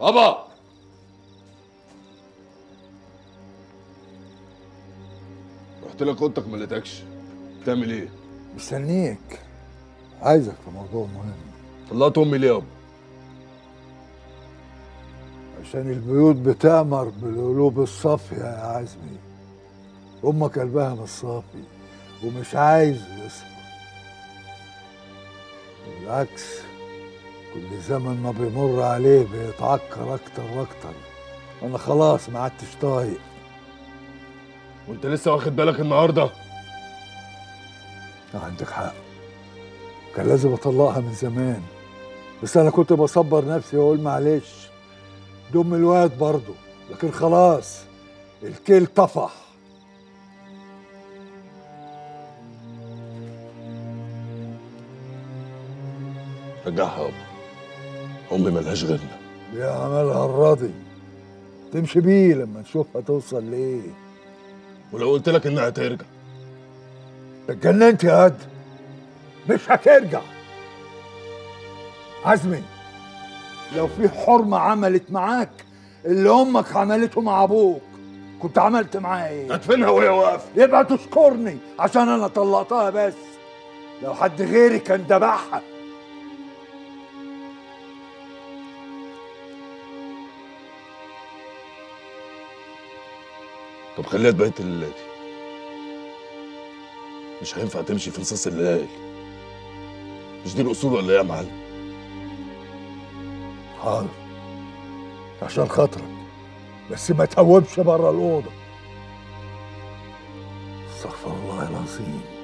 ابا رحت لك اوضتك ما لقيتكش بتعمل ايه مستنيك عايزك في موضوع مهم طلعت امي ليه يابا عشان البيوت بتأمر بالقلوب الصافية يا عزمي أمك قلبها مش صافي ومش عايز يصفى بالعكس كل زمن ما بيمر عليه بيتعكر أكتر وأكتر أنا خلاص ما عدتش طايق وانت لسه واخد بالك النهارده عندك حق كان لازم أطلقها من زمان بس أنا كنت بصبر نفسي وأقول معلش دم الواد برضه لكن خلاص الكيل طفح رجعها يابا امي ملهاش غيرنا يا عملها الراضي تمشي بيه لما نشوفها توصل لإيه ولو قلت لك انها هترجع اتجننت يا قد مش هترجع عزمي لو في حرمة عملت معاك اللي أمك عملته مع أبوك كنت عملت معاها إيه؟ هدفنها وهي واقفه يبقى تشكرني عشان أنا طلقتها بس لو حد غيري كان ذبحها طب خليها تبيت الليلة دي مش هينفع تمشي في نصاص الليالي مش دي الاصول ولا ايه يا معلم حاضر عشان خاطرك بس ما توبش بره الأوضة استغفر الله العظيم